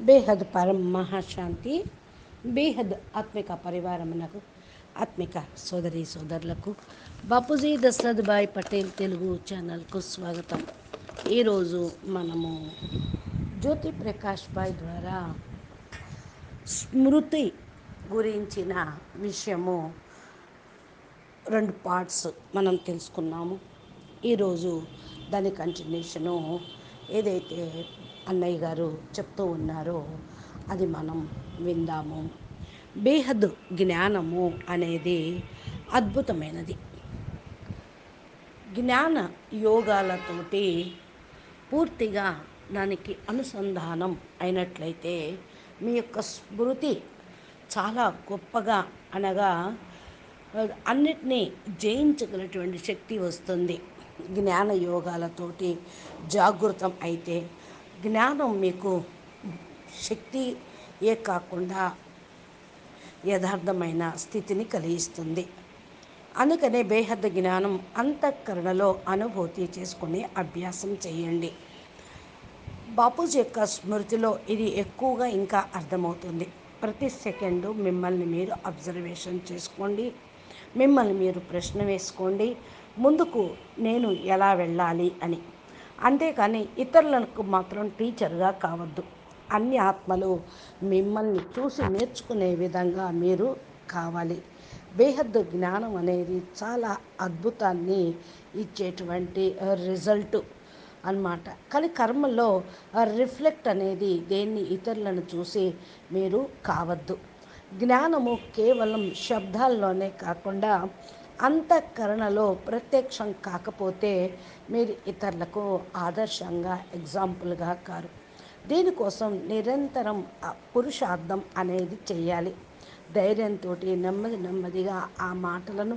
బేహద్ పరం మహాశాంతి బేహద్ ఆత్మిక పరివారమునకు ఆత్మిక సోదరి సోదరులకు బాపూజీ దశరథ్ భాయ్ పటేల్ తెలుగు ఛానల్కు స్వాగతం ఈరోజు మనము జ్యోతి ప్రకాష్ భాయ్ ద్వారా స్మృతి గురించిన విషయము రెండు పార్ట్స్ మనం తెలుసుకున్నాము ఈరోజు దాని కంటిన్యూషను ఏదైతే అన్నయ్య గారు చెప్తూ ఉన్నారో అది మనం విందాము బేహద్ జ్ఞానము అనేది అద్భుతమైనది జ్ఞాన యోగాలతోటి పూర్తిగా దానికి అనుసంధానం అయినట్లయితే మీ యొక్క స్మృతి చాలా గొప్పగా అనగా అన్నిటినీ జయించగలటువంటి శక్తి వస్తుంది జ్ఞాన యోగాలతోటి జాగృతం అయితే జ్ఞానం మీకు శక్తియే కాకుండా యథార్థమైన స్థితిని కలిగిస్తుంది అందుకనే బేహద్ద జ్ఞానం అంతఃకరణలో అనుభూతి చేసుకునే అభ్యాసం చేయండి బాపూజీ యొక్క స్మృతిలో ఇది ఎక్కువగా ఇంకా అర్థమవుతుంది ప్రతి సెకండు మిమ్మల్ని మీరు అబ్జర్వేషన్ చేసుకోండి మిమ్మల్ని మీరు ప్రశ్న వేసుకోండి ముందుకు నేను ఎలా వెళ్ళాలి అని అంతేకాని ఇతరులకు మాత్రం టీచర్గా కావద్దు అన్ని ఆత్మలు మిమ్మల్ని చూసి నేర్చుకునే విధంగా మీరు కావాలి బేహద్దు జ్ఞానం అనేది చాలా అద్భుతాన్ని ఇచ్చేటువంటి రిజల్ట్ అన్నమాట కానీ కర్మలో రిఫ్లెక్ట్ అనేది దేన్ని ఇతరులను చూసి మీరు కావద్దు జ్ఞానము కేవలం శబ్దాల్లోనే కాకుండా అంతఃకరణలో ప్రత్యక్షం కాకపోతే మీరు ఇతరులకు ఆదర్శంగా ఎగ్జాంపుల్గా కారు దీనికోసం నిరంతరం పురుషార్థం అనేది చేయాలి ధైర్యంతో నెమ్మది నెమ్మదిగా ఆ మాటలను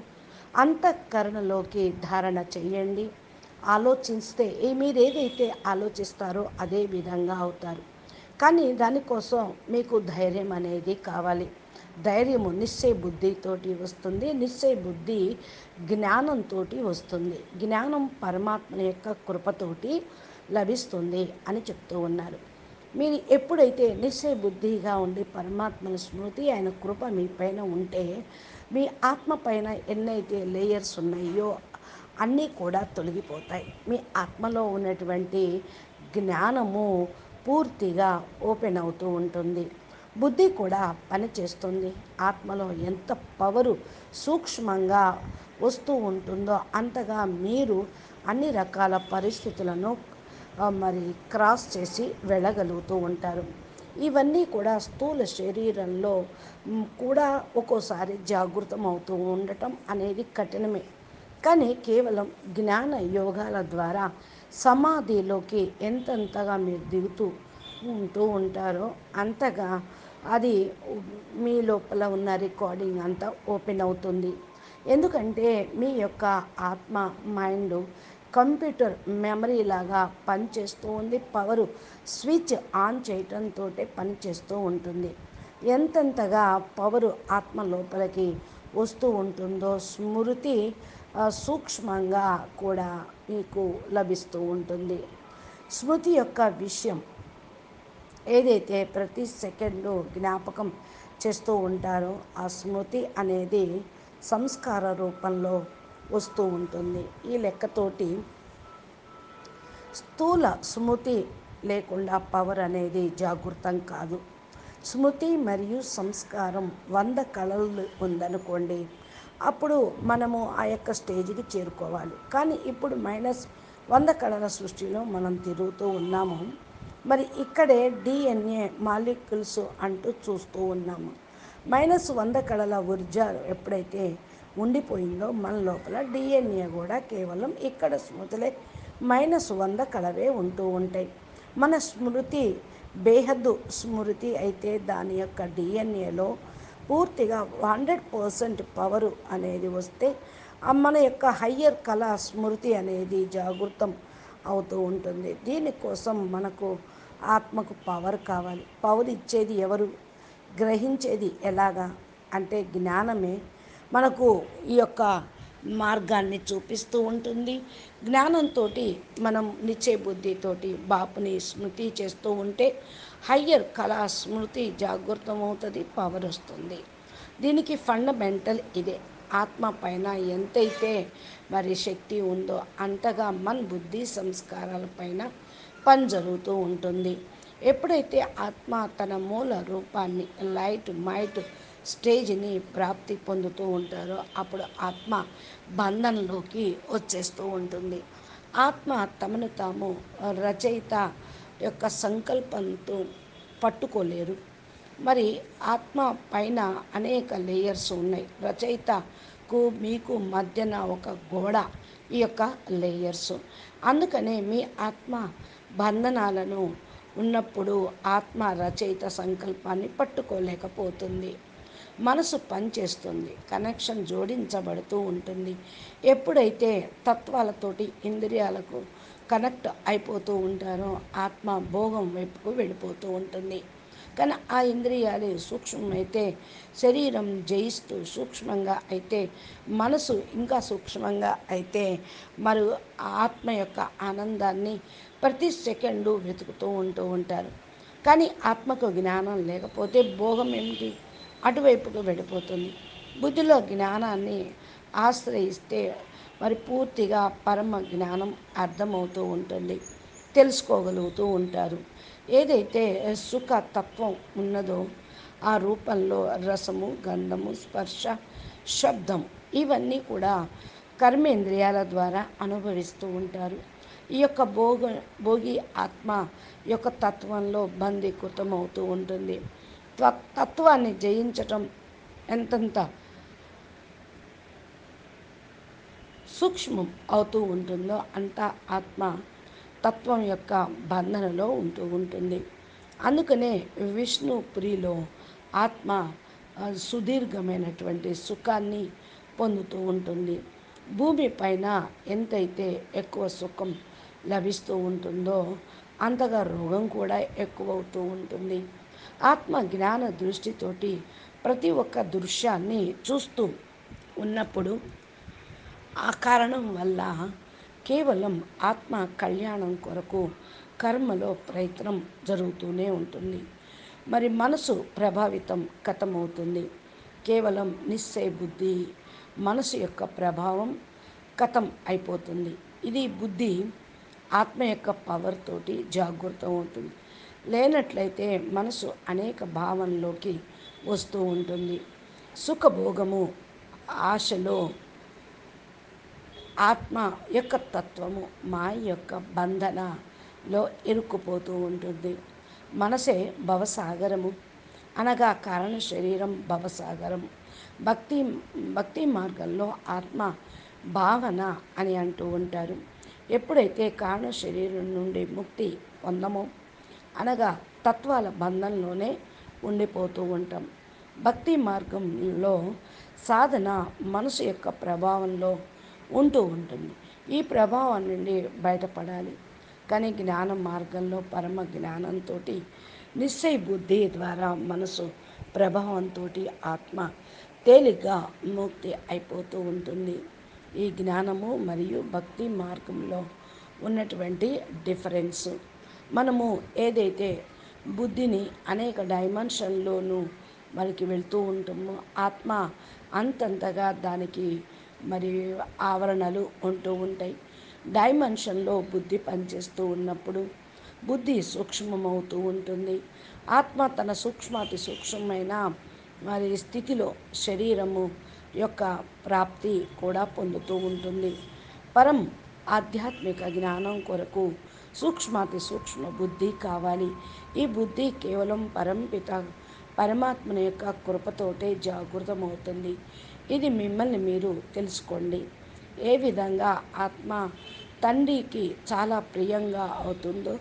అంతఃకరణలోకి ధారణ చేయండి ఆలోచిస్తే మీరు ఏదైతే ఆలోచిస్తారో అదే విధంగా అవుతారు కానీ దానికోసం మీకు ధైర్యం అనేది కావాలి ధైర్యము నిశ్చయ బుద్ధితోటి వస్తుంది నిశ్చయ బుద్ధి జ్ఞానంతో వస్తుంది జ్ఞానం పరమాత్మ యొక్క కృపతోటి లభిస్తుంది అని చెప్తూ ఉన్నారు మీరు ఎప్పుడైతే నిశ్చయ బుద్ధిగా ఉండి పరమాత్మల స్మృతి ఆయన కృప మీ పైన ఉంటే మీ ఆత్మ పైన ఎన్నైతే లేయర్స్ ఉన్నాయో అన్నీ కూడా తొలగిపోతాయి మీ ఆత్మలో ఉన్నటువంటి జ్ఞానము పూర్తిగా ఓపెన్ అవుతూ ఉంటుంది బుద్ధి కూడా పనిచేస్తుంది ఆత్మలో ఎంత పవరు సూక్ష్మంగా వస్తూ ఉంటుందో అంతగా మీరు అన్ని రకాల పరిస్థితులను మరి క్రాస్ చేసి వెళ్ళగలుగుతూ ఉంటారు ఇవన్నీ కూడా స్థూల శరీరంలో కూడా ఒక్కోసారి జాగృతం అవుతూ ఉండటం అనేది కఠినమే కానీ కేవలం జ్ఞాన యోగాల ద్వారా సమాధిలోకి ఎంతెంతగా మీరు దిగుతూ ఉంటూ ఉంటారో అంతగా అది మీ లోపల ఉన్న రికార్డింగ్ అంతా ఓపెన్ అవుతుంది ఎందుకంటే మీ యొక్క ఆత్మ మైండ్ కంప్యూటర్ మెమరీ లాగా పనిచేస్తూ ఉంది పవరు స్విచ్ ఆన్ చేయటంతో పనిచేస్తూ ఉంటుంది ఎంతెంతగా పవరు ఆత్మ లోపలికి వస్తూ ఉంటుందో స్మృతి సూక్ష్మంగా కూడా మీకు లభిస్తూ ఉంటుంది స్మృతి యొక్క విషయం ఏదైతే ప్రతి సెకండు జ్ఞాపకం చేస్తూ ఉంటారో ఆ స్మృతి అనేది సంస్కార రూపంలో వస్తూ ఉంటుంది ఈ లెక్కతోటి స్థూల స్మృతి లేకుండా పవర్ అనేది జాగృతం కాదు స్మృతి మరియు సంస్కారం వంద కళలు ఉందనుకోండి అప్పుడు మనము ఆ యొక్క స్టేజ్కి చేరుకోవాలి కానీ ఇప్పుడు మైనస్ వంద కళల సృష్టిలో మనం తిరుగుతూ ఉన్నాము మరి ఇక్కడే డిఎన్ఏ మాలిక్యుల్స్ అంటూ చూస్తూ ఉన్నాము మైనస్ వంద కళల ఊర్జ ఎప్పుడైతే ఉండిపోయిందో మన లోపల డిఎన్ఏ కూడా కేవలం ఇక్కడ స్మృతులే మైనస్ వంద కళవే ఉంటూ ఉంటాయి మన స్మృతి బేహద్దు స్మృతి అయితే దాని యొక్క డిఎన్ఏలో పూర్తిగా హండ్రెడ్ పర్సెంట్ పవరు అనేది వస్తే మన యొక్క హయ్యర్ కళ స్మృతి అనేది జాగృతం అవుతూ ఉంటుంది దీనికోసం మనకు ఆత్మకు పవర్ కావాలి పవర్ ఇచ్చేది ఎవరు గ్రహించేది ఎలాగా అంటే జ్ఞానమే మనకు ఈ యొక్క మార్గాన్ని చూపిస్తూ ఉంటుంది జ్ఞానంతో మనం నిచ్చే బుద్ధితోటి బాపుని స్మృతి చేస్తూ ఉంటే హయ్యర్ కళా స్మృతి జాగృతమవుతుంది పవర్ వస్తుంది దీనికి ఫండమెంటల్ ఇదే ఆత్మ పైన ఎంతైతే మరి శక్తి ఉందో అంతగా మన బుద్ధి సంస్కారాల పైన పని జరుగుతూ ఉంటుంది ఎప్పుడైతే ఆత్మ తన మూల రూపాన్ని లైట్ మైట్ స్టేజ్ని ప్రాప్తి పొందుతూ ఉంటారో అప్పుడు ఆత్మ బంధంలోకి వచ్చేస్తూ ఉంటుంది ఆత్మ తమను తాము రచయిత యొక్క సంకల్పంతో పట్టుకోలేరు మరి ఆత్మ పైన అనేక లేయర్స్ ఉన్నాయి రచయితకు మీకు మధ్యన ఒక గోడ ఈ యొక్క లేయర్స్ అందుకనే మీ ఆత్మ బంధనాలను ఉన్నప్పుడు ఆత్మ రచయిత సంకల్పాన్ని పట్టుకోలేకపోతుంది మనసు పనిచేస్తుంది కనెక్షన్ జోడించబడుతూ ఉంటుంది ఎప్పుడైతే తత్వాలతోటి ఇంద్రియాలకు కనెక్ట్ అయిపోతూ ఉంటారో ఆత్మ భోగం వైపుకు వెళ్ళిపోతూ ఉంటుంది కానీ ఆ ఇంద్రియాలు సూక్ష్మమైతే శరీరం జయిస్తూ సూక్ష్మంగా అయితే మనసు ఇంకా సూక్ష్మంగా అయితే మరి ఆత్మ యొక్క ఆనందాన్ని ప్రతి సెకండు వెతుకుతూ ఉంటూ ఉంటారు కానీ ఆత్మకు జ్ఞానం లేకపోతే భోగం ఏమిటి అటువైపుకు వెళ్ళిపోతుంది బుద్ధిలో జ్ఞానాన్ని ఆశ్రయిస్తే మరి పూర్తిగా పరమ జ్ఞానం అర్థమవుతూ ఉంటుంది తెలుసుకోగలుగుతూ ఉంటారు ఏదైతే సుఖ తత్వం ఉన్నదో ఆ రూపంలో రసము గంధము స్పర్శ శబ్దం ఇవన్నీ కూడా కర్మేంద్రియాల ద్వారా అనుభవిస్తూ ఉంటారు ఈ యొక్క భోగ భోగి ఆత్మ యొక్క తత్వంలో బందీకృతం అవుతూ ఉంటుంది తత్వాన్ని జయించటం ఎంతంత సూక్ష్మం అవుతూ ఉంటుందో అంత ఆత్మ తత్వం యొక్క బంధనలో ఉంటూ ఉంటుంది అందుకనే విష్ణుపురిలో ఆత్మ సుదీర్ఘమైనటువంటి సుఖాన్ని పొందుతూ ఉంటుంది భూమి పైన ఎంతైతే ఎక్కువ సుఖం లభిస్తూ ఉంటుందో అంతగా రోగం కూడా ఎక్కువవుతూ ఉంటుంది ఆత్మ జ్ఞాన దృష్టితోటి ప్రతి ఒక్క దృశ్యాన్ని చూస్తూ ఉన్నప్పుడు ఆ కారణం వల్ల కేవలం ఆత్మ కళ్యాణం కొరకు కర్మలో ప్రయత్నం జరుగుతూనే ఉంటుంది మరి మనసు ప్రభావితం కథమవుతుంది కేవలం నిశ్చయ బుద్ధి మనసు యొక్క ప్రభావం కథం అయిపోతుంది ఇది బుద్ధి ఆత్మ యొక్క పవర్ తోటి జాగృతం అవుతుంది లేనట్లయితే మనసు అనేక భావనలోకి వస్తూ ఉంటుంది సుఖభోగము ఆశలో ఆత్మ యొక్క తత్వము మాయ యొక్క బంధనలో ఇరుక్కుపోతూ ఉంటుంది మనసే భవసాగరము అనగా కారణ శరీరం భవసాగరం భక్తి భక్తి మార్గంలో ఆత్మ భావన అని అంటూ ఉంటారు ఎప్పుడైతే కారణ శరీరం నుండి ముక్తి పొందమో అనగా తత్వాల బంధంలోనే ఉండిపోతూ ఉంటాం భక్తి మార్గంలో సాధన మనసు యొక్క ప్రభావంలో ఉంటూ ఉంటుంది ఈ ప్రభావం నుండి బయటపడాలి కానీ జ్ఞాన మార్గంలో పరమ జ్ఞానంతో నిశ్చయ బుద్ధి ద్వారా మనసు ప్రభావంతో ఆత్మ తేలిగ్గా ముక్తి అయిపోతూ ఉంటుంది ఈ జ్ఞానము మరియు భక్తి మార్గంలో ఉన్నటువంటి డిఫరెన్స్ మనము ఏదైతే బుద్ధిని అనేక డైమెన్షన్లోనూ మనకి వెళ్తూ ఉంటామో ఆత్మ అంతంతగా దానికి మరి ఆవరణలు ఉంటూ ఉంటాయి డైమెన్షన్లో బుద్ధి పనిచేస్తూ ఉన్నప్పుడు బుద్ధి సూక్ష్మమవుతూ ఉంటుంది ఆత్మ తన సూక్ష్మాతి సూక్ష్మమైన మరి స్థితిలో శరీరము యొక్క ప్రాప్తి కూడా పొందుతూ ఉంటుంది పరం ఆధ్యాత్మిక జ్ఞానం కొరకు సూక్ష్మాతి సూక్ష్మ బుద్ధి కావాలి ఈ బుద్ధి కేవలం పరంపిత పరమాత్మని యొక్క కృపతోటే జాగృతమవుతుంది ఇది మిమ్మల్ని మీరు తెలుసుకోండి ఏ విధంగా ఆత్మ తండ్రికి చాలా ప్రియంగా అవుతుందో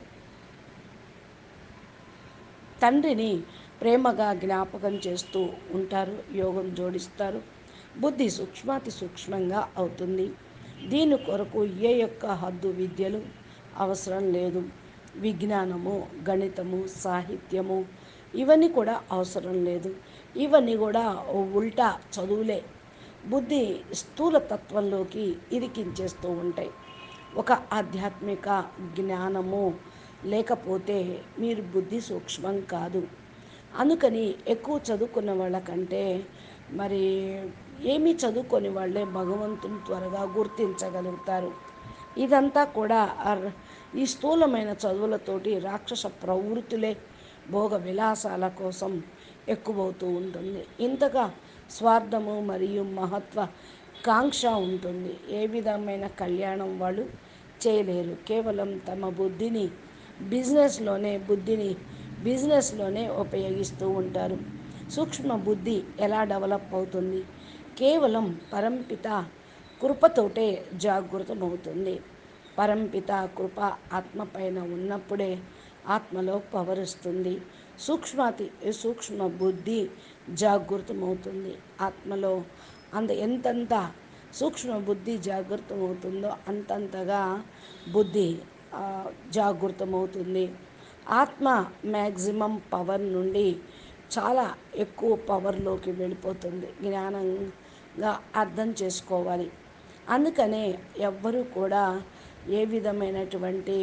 తండ్రిని ప్రేమగా జ్ఞాపకం చేస్తూ ఉంటారు యోగం జోడిస్తారు బుద్ధి సూక్ష్మాతి సూక్ష్మంగా అవుతుంది దీని కొరకు ఏ యొక్క హద్దు విద్యలు అవసరం లేదు విజ్ఞానము గణితము సాహిత్యము ఇవన్నీ కూడా అవసరం లేదు ఇవన్నీ కూడా ఉల్టా చదువులే బుద్ధి స్థూల తత్వంలోకి ఇరికించేస్తూ ఉంటాయి ఒక ఆధ్యాత్మిక జ్ఞానము లేకపోతే మీరు బుద్ధి సూక్ష్మం కాదు అందుకని ఎక్కువ చదువుకున్న వాళ్ళకంటే మరి ఏమీ చదువుకొని వాళ్ళే భగవంతుని త్వరగా గుర్తించగలుగుతారు ఇదంతా కూడా ఈ స్థూలమైన చదువులతోటి రాక్షస ప్రవృత్తులే భోగ విలాసాల కోసం ఎక్కువవుతూ ఉంటుంది ఇంతగా స్వార్థము మరియు మహత్వ కాంక్ష ఉంటుంది ఏ విధమైన కళ్యాణం వాళ్ళు చేయలేరు కేవలం తమ బుద్ధిని బిజినెస్లోనే బుద్ధిని బిజినెస్లోనే ఉపయోగిస్తూ ఉంటారు సూక్ష్మ బుద్ధి ఎలా డెవలప్ అవుతుంది కేవలం పరంపిత కృపతోటే జాగృతమవుతుంది పరంపిత కృప ఆత్మ పైన ఉన్నప్పుడే ఆత్మలో పవర్ వస్తుంది సూక్ష్మతి సూక్ష్మ బుద్ధి జాగృతమవుతుంది ఆత్మలో అంత ఎంతంత సూక్ష్మ బుద్ధి జాగృతమవుతుందో అంతంతగా బుద్ధి జాగృతమవుతుంది ఆత్మ మ్యాక్సిమం పవర్ నుండి చాలా ఎక్కువ పవర్లోకి వెళ్ళిపోతుంది జ్ఞానంగా అర్థం చేసుకోవాలి అందుకనే ఎవ్వరూ కూడా ఏ విధమైనటువంటి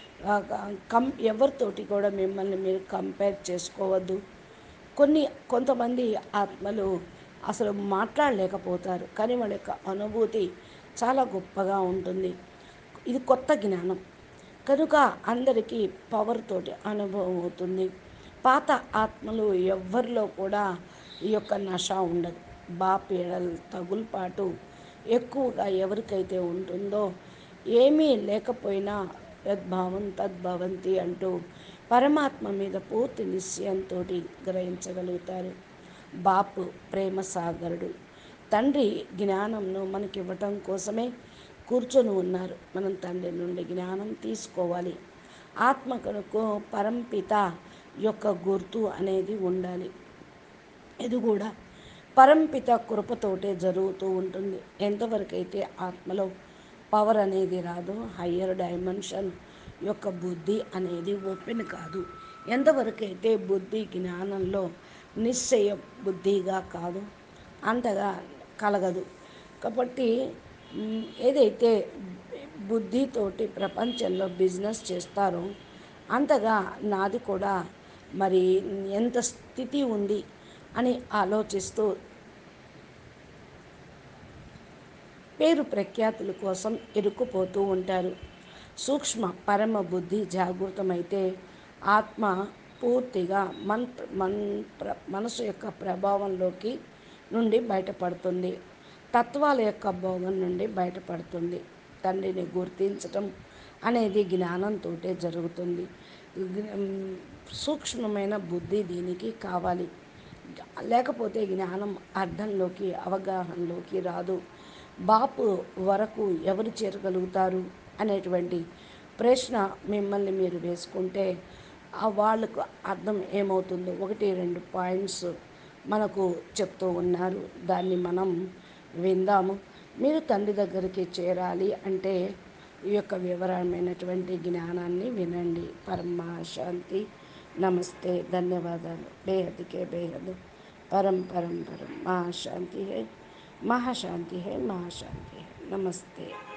కం ఎవరితోటి కూడా మిమ్మల్ని మీరు కంపేర్ చేసుకోవద్దు కొన్ని కొంతమంది ఆత్మలు అసలు మాట్లాడలేకపోతారు కానీ వాళ్ళ యొక్క అనుభూతి చాలా గొప్పగా ఉంటుంది ఇది కొత్త జ్ఞానం కనుక అందరికీ పవర్ తోటి అనుభవం అవుతుంది పాత ఆత్మలు ఎవ్వరిలో కూడా ఈ యొక్క నష ఉండదు బాపీడల్ తగులుపాటు ఎక్కువగా ఎవరికైతే ఉంటుందో ఏమీ లేకపోయినా యద్భావం తద్భవంతి అంటూ పరమాత్మ మీద పూర్తి నిశ్చయంతో గ్రహించగలుగుతారు బాపు ప్రేమ సాగరుడు తండ్రి జ్ఞానంను మనకి ఇవ్వటం కోసమే కూర్చొని ఉన్నారు మనం తండ్రి నుండి జ్ఞానం తీసుకోవాలి ఆత్మకు పరంపిత యొక్క గుర్తు అనేది ఉండాలి ఇది కూడా పరంపిత కృపతోటే జరుగుతూ ఉంటుంది ఎంతవరకు అయితే ఆత్మలో పవర్ అనేది రాదు హయ్యర్ డైమెన్షన్ యొక్క బుద్ధి అనేది ఓపెన్ కాదు ఎంతవరకు అయితే బుద్ధి జ్ఞానంలో నిశ్చయ బుద్ధిగా కాదు అంతగా కలగదు కాబట్టి ఏదైతే బుద్ధితోటి ప్రపంచంలో బిజినెస్ చేస్తారో అంతగా నాది కూడా మరి ఎంత స్థితి ఉంది అని ఆలోచిస్తూ పేరు ప్రఖ్యాతుల కోసం ఇరుక్కుపోతూ ఉంటారు సూక్ష్మ పరమ బుద్ధి జాగృతమైతే ఆత్మ పూర్తిగా మన్ మన్ మనసు యొక్క ప్రభావంలోకి నుండి బయటపడుతుంది తత్వాల యొక్క భోగం నుండి బయటపడుతుంది తండ్రిని గుర్తించటం అనేది జ్ఞానంతో జరుగుతుంది సూక్ష్మమైన బుద్ధి దీనికి కావాలి లేకపోతే జ్ఞానం అర్థంలోకి అవగాహనలోకి రాదు బాపు వరకు ఎవరు చేరగలుగుతారు అనేటువంటి ప్రశ్న మిమ్మల్ని మీరు వేసుకుంటే వాళ్ళకు అర్థం ఏమవుతుందో ఒకటి రెండు పాయింట్స్ మనకు చెప్తూ ఉన్నారు దాన్ని మనం విందాము మీరు తండ్రి దగ్గరికి చేరాలి అంటే ఈ యొక్క వివరమైనటువంటి జ్ఞానాన్ని వినండి పరమాశాంతి నమస్తే ధన్యవాదాలు బేహద్కే బేహద్ పరం పరం పరం మహాశాంతి హై महाशांति है महाशांति है नमस्ते